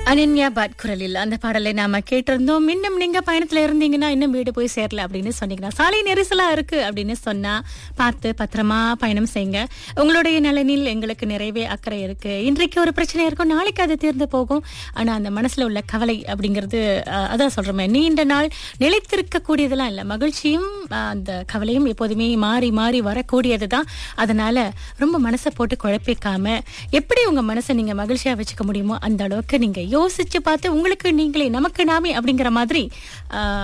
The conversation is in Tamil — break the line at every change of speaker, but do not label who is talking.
அனன்யா பாட் குரலில் அந்த பாடலை நாம கேட்டிருந்தோம் இன்னும் நீங்க பயணத்துல இருந்தீங்கன்னா இன்னும் வீடு போய் சேரல அப்படின்னு சொன்னீங்கன்னா சாலை நெரிசலா இருக்கு அப்படின்னு சொன்னா பார்த்து பத்திரமா பயணம் செய்யுங்க உங்களுடைய நலனில் எங்களுக்கு நிறையவே அக்கறை இருக்கு இன்றைக்கு ஒரு பிரச்சனை இருக்கும் நாளைக்கு அது தீர்ந்து போகும் ஆனா அந்த மனசுல உள்ள கவலை அப்படிங்கிறது அஹ், அதான் சொல்றோமே நீண்ட நாள் நிலைத்திருக்க கூடியதெல்லாம் இல்ல மகிழ்ச்சியும் அஹ், அந்த கவலையும் எப்போதுமே மாறி மாறி வரக்கூடியது தான் அதனால ரொம்ப மனசை போட்டு குழப்பிக்காம எப்படி உங்க மனசை நீங்க மகிழ்ச்சியா வச்சுக்க முடியுமோ அந்த அளவுக்கு நீங்க யோசிச்சு பார்த்து உங்களுக்கு நீங்களே நமக்கு நாமே அப்படிங்கிற மாதிரி ஆஹ்,